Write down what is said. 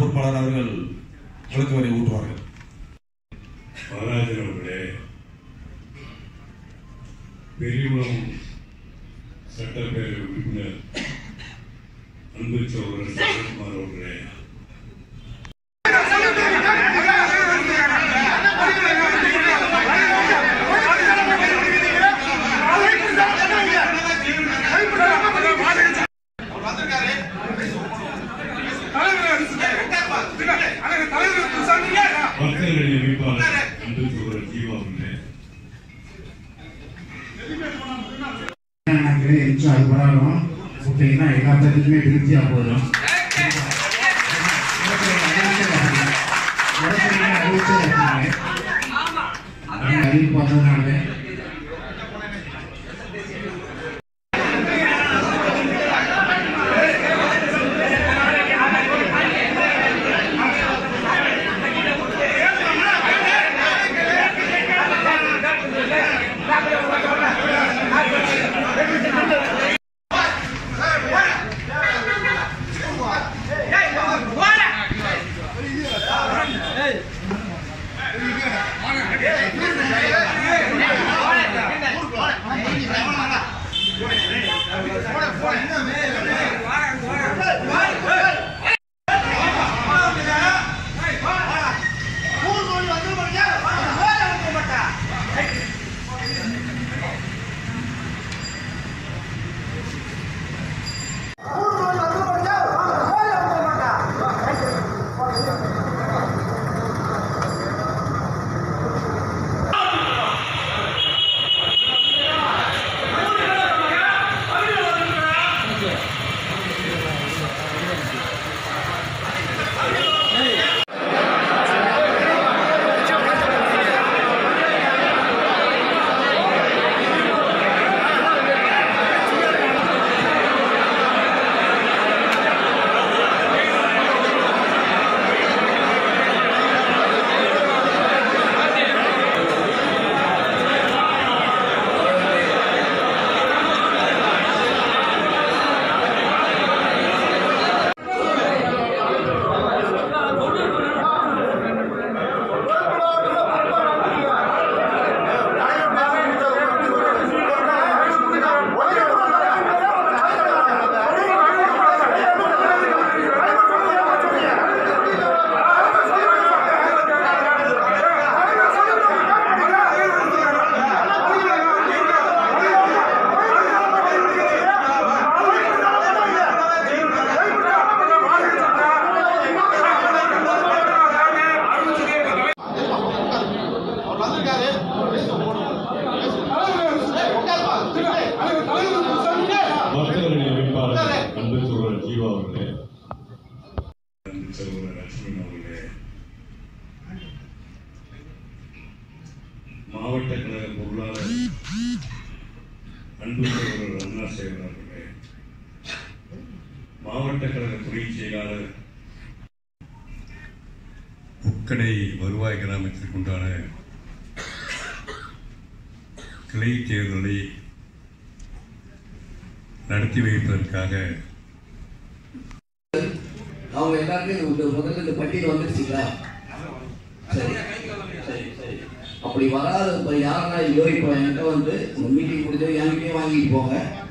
பொறுப்பாளர் அவர்கள் விளக்கு வரை ஊட்டுவார்கள் மகாராஜன் அவர்களே பெரியகுளம் சட்டப்பேரவை உறுப்பினர் அன்பு சோழர் சரத்குமார் அவர்களே மக்களின் வேட்பாளர் அன்பு சோழர் ஜீவா அவர்களே எனக்கு எச்சு அது பரவாயில்ல விட்டீங்கன்னா எல்லாத்துக்குமே திருப்தியா போயிடும் அறிவிப்பு வந்ததுனால மக்களின் வேட்பாளர் அன்பு சோழர் ஜீவா அவர்களே அன்பு சகோதரர் லட்சுமணன் அவர்களே மாவட்ட கழக பொருளாளர் அன்பு சகோதரர் அண்ணா சேகர் அவர்களே மாவட்ட கழக துணை செயலாளர் உக்கடை வருவாய் கிராமத்திற்குண்டான கிளை தேர்தலை நடத்தி வைப்பதற்காக அவங்க எல்லாருமே இந்த முதல்ல இந்த பட்டியல் வந்துருச்சுங்களா சரி சரி சரி அப்படி வராத இப்போ யாருன்னா ஐயோ இப்போ என்கிட்ட வந்து இந்த மீட்டிங் முடிஞ்சோ என்கிட்டயே வாங்கிட்டு போங்க